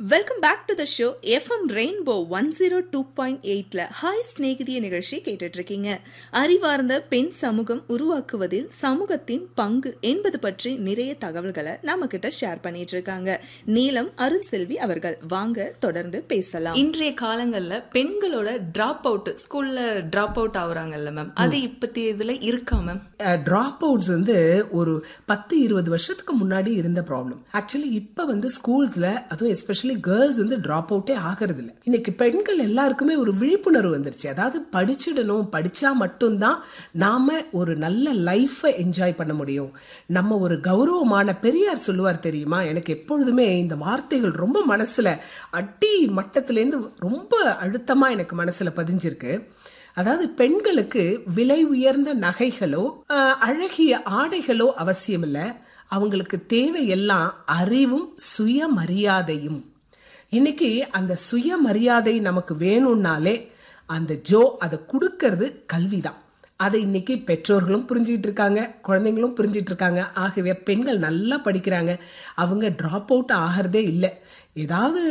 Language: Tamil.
welcome back to the show FM rainbow one zero two point எயிட்ல ஹாய் ஸ்நேகிதிய நிகழ்ச்சி கேட்டுட்டு இருக்கீங்க அறிவார்ந்த பெண் சமூகம் உருவாக்குவதில் சமூகத்தின் பங்கு என்பது பற்றி நிறைய தகவல்களை நம்ம கிட்ட ஷேர் பண்ணிட்டு இருக்காங்க நீலம் அருள் செல்வி அவர்கள் வாங்க தொடர்ந்து பேசலாம் இன்றைய காலங்கள்ல பெண்களோட டிராப் அவுட் ஸ்கூல்ல டிராப் அவுட் ஆகுறாங்கல்ல மேம் அது இப்பத்திய இதுல இருக்கா மேம் ட்ராப் அவுட்ஸ் வந்து ஒரு பத்து இருபது வருஷத்துக்கு முன்னாடி இருந்த ப்ராப்ளம் ஆக்சுவலி இப்போ வந்து ஸ்கூல்ஸில் அதுவும் எஸ்பெஷலி கேர்ள்ஸ் வந்து ட்ராப் அவுட்டே ஆகிறது இல்லை இன்னைக்கு பெண்கள் எல்லாருக்குமே ஒரு விழிப்புணர்வு வந்துருச்சு அதாவது படிச்சிடணும் படித்தா மட்டும்தான் நாம் ஒரு நல்ல லைஃப்பை என்ஜாய் பண்ண முடியும் நம்ம ஒரு கௌரவமான பெரியார் சொல்லுவார் தெரியுமா எனக்கு எப்பொழுதுமே இந்த வார்த்தைகள் ரொம்ப மனசில் அடி மட்டத்துலேருந்து ரொம்ப அழுத்தமாக எனக்கு மனசில் பதிஞ்சிருக்கு அதாவது பெண்களுக்கு விலை உயர்ந்த நகைகளோ ஆஹ், அழகிய ஆடைகளோ அவசியம் இல்லை அவங்களுக்கு தேவையெல்லாம் அறிவும் சுயமரியாதையும் இன்னைக்கு அந்த சுயமரியாதை நமக்கு வேணும்னாலே அந்த ஜோ அதை கொடுக்கறது கல்விதான் அதை இன்னைக்கு பெற்றோர்களும் புரிஞ்சுக்கிட்டு இருக்காங்க குழந்தைங்களும் புரிஞ்சிட்டு இருக்காங்க ஆகவே பெண்கள் நல்லா படிக்கிறாங்க அவங்க ட்ராப் அவுட் ஆகிறதே இல்லை ஏதாவது